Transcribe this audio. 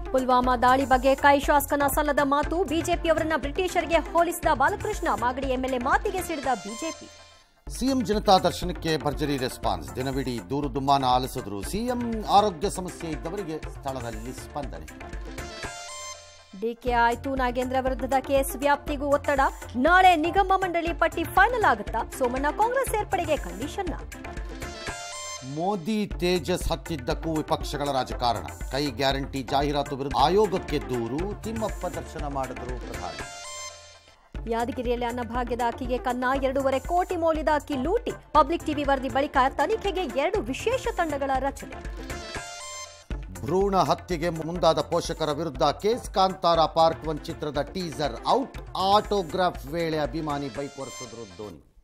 ಪುಲ್ವಾಮಾ ದಾಳಿ ಬಗ್ಗೆ ಕೈ ಶಾಸಕನ ಸಲ್ಲದ ಮಾತು ಬಿಜೆಪಿಯವರನ್ನ ಬ್ರಿಟಿಷರಿಗೆ ಹೋಲಿಸಿದ ಬಾಲಕೃಷ್ಣ ಮಾಗಡಿ ಎಂಎಲ್ಎ ಮಾತಿಗೆ ಸಿಡಿದ ಬಿಜೆಪಿ ಸಿಎಂ ಜನತಾ ದರ್ಶನಕ್ಕೆ ಭರ್ಜರಿ ರೆಸ್ಪಾನ್ಸ್ ದಿನವಿಡೀ ದೂರು ದುಮ್ಮಾನ ಆಲಿಸಿದ್ರು ಸಿಎಂ ಆರೋಗ್ಯ ಸಮಸ್ಯೆ ಇದ್ದವರಿಗೆ ಸ್ಥಳದಲ್ಲಿ ಸ್ಪಂದನೆ ಡಿಕೆ ಆಯ್ತು ನಾಗೇಂದ್ರ ವಿರುದ್ಧದ ಕೇಸ್ ವ್ಯಾಪ್ತಿಗೂ ಒತ್ತಡ ನಾಳೆ ನಿಗಮ ಮಂಡಳಿ ಪಟ್ಟಿ ಫೈನಲ್ ಆಗುತ್ತಾ ಸೋಮಣ್ಣ ಕಾಂಗ್ರೆಸ್ ಸೇರ್ಪಡೆಗೆ ಕಂಡೀಷನ್ನ ಮೋದಿ ತೇಜಸ್ ಹತ್ತಿದ್ದಕ್ಕೂ ವಿಪಕ್ಷಗಳ ರಾಜಕಾರಣ ಕೈ ಗ್ಯಾರಂಟಿ ಜಾಹೀರಾತು ವಿರುದ್ಧ ಆಯೋಗಕ್ಕೆ ದೂರು ತಿಮ್ಮಪ್ಪ ದರ್ಶನ ಮಾಡಿದ್ರು ಪ್ರಧಾನಿ ಯಾದಗಿರಿಯಲ್ಲಿ ಅನ್ನಭಾಗ್ಯದ ಅಕ್ಕಿಗೆ ಕನ್ನ ಎರಡೂವರೆ ಕೋಟಿ ಮೌಲ್ಯದ ಅಕ್ಕಿ ಲೂಟಿ ಪಬ್ಲಿಕ್ ಟಿವಿ ವರದಿ ಬಳಿಕ ತನಿಖೆಗೆ ಎರಡು ವಿಶೇಷ ತಂಡಗಳ ರಚನೆ ಭ್ರೂಣ ಹತ್ಯೆಗೆ ಮುಂದಾದ ಪೋಷಕರ ವಿರುದ್ಧ ಕೇಸ್ ಕಾಂತಾರ ಪಾರ್ಟ್ ಒನ್ ಚಿತ್ರದ ಟೀಸರ್ ಔಟ್ ಆಟೋಗ್ರಾಫ್ ವೇಳೆ ಅಭಿಮಾನಿ ಬೈಕ್ ಒರೆಸಿದ್ರು ಧೋನಿ